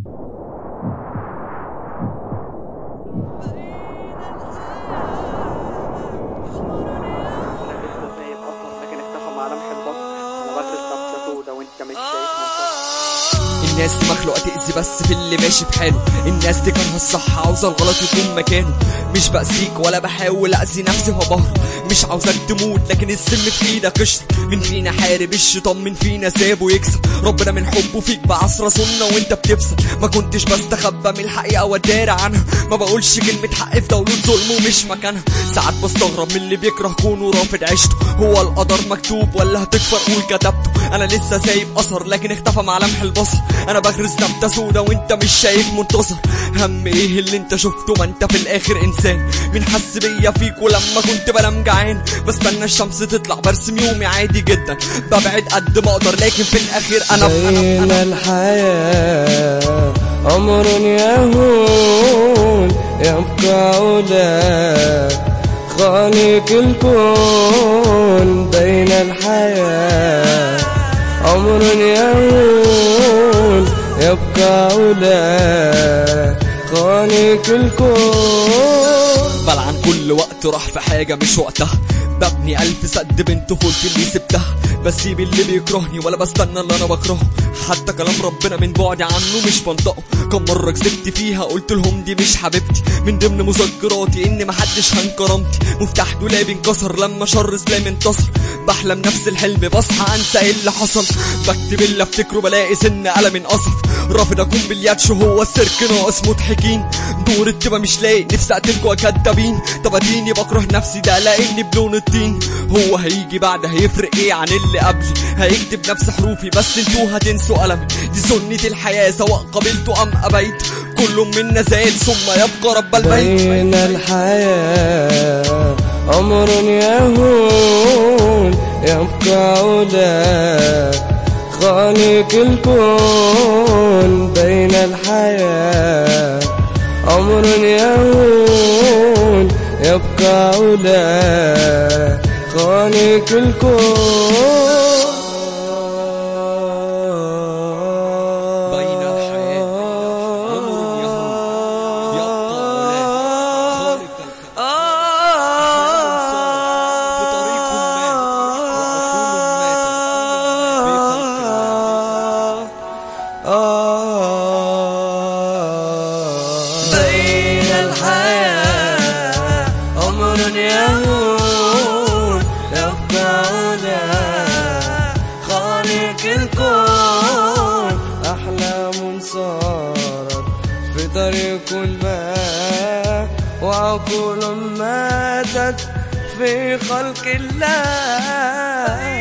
سايب اثر لكن اختفى مع لمح البصر انا بدرس نبته سودا وانت مش شايف منطقة الناس دي مخلوقة تأذي بس في اللي ماشي في حاله الناس دي كارهة الصح عاوزة الغلط يكون مكانه مش بأذيك ولا بحاول أذي نفسي وبهرب مش عاوزك تموت لكن السم في ايدك قشطة من فينا حارب الشيطان من فينا سابه يكسب ربنا من حبه فيك بعص رسولنا وانت بتفسد ما كنتش بستخبى من الحقيقة واداري عنها ما بقولش كلمة حق في دولة ظلم ومش مكانها ساعات بستغرب من اللي بيكره كونه رافض عيشته هو القدر مكتوب ولا هتكفر قول كتبته انا لسه سايب اثر لكن اختفى مع لمح البصر انا بغرز نبتة سودا وانت مش شايف منتصر هم ايه اللي انت شفته ما انت في الاخر انسان مين حس بيا فيك ولما كنت بنام جعان بستنى الشمس تطلع برسم يومي عادي جدا ببعد قد ما اقدر لكن في الاخير انا انا بين انا الحياة أمر يهون يبقى علا خالق الكون بين الحياة أمر يهون يبقى علا خالق الكون بلعن كل وقت راح في حاجة مش وقتها ببني ألف سد بنت طفولتي اللي سبتها بسيب اللي بيكرهني ولا بستنى اللي أنا بكرهه حتى كلام ربنا من بعدي عنه مش بنطقه كم مرة كذبت فيها قلت لهم دي مش حبيبتي من ضمن مذكراتي إن محدش هان كرامتي مفتاح دولابي انكسر لما شر سلام انتصر بحلم نفس الحلم بصحى انسى ايه اللي حصل بكتب اللي افتكره بلاقي سن قلم انقصف رافض اكون بالياتش هو السيرك ناقص مضحكين دور التبقى مش لاقي نفسي اقتلكوا كدابين طب اديني بكره نفسي ده لاني بلون الطين هو هيجي بعد هيفرق ايه عن اللي قبلي هيكتب نفس حروفي بس انتوا هتنسوا قلمي دي سنة الحياة سواء قبلته ام ابيت كل منا زائل ثم يبقى رب البيت بين الحياة أمر يهون يبقى علا خالق الكون بين الحياة أمر يهون يبقى علا خالق الكون بين الحياة أمر يهون يبقى علا خالق الكون بطريق ما بين الحياة أمر يهون يبقى علا خالق الكون أحلام صارت في طريق ما وعقول ماتت في خلق الله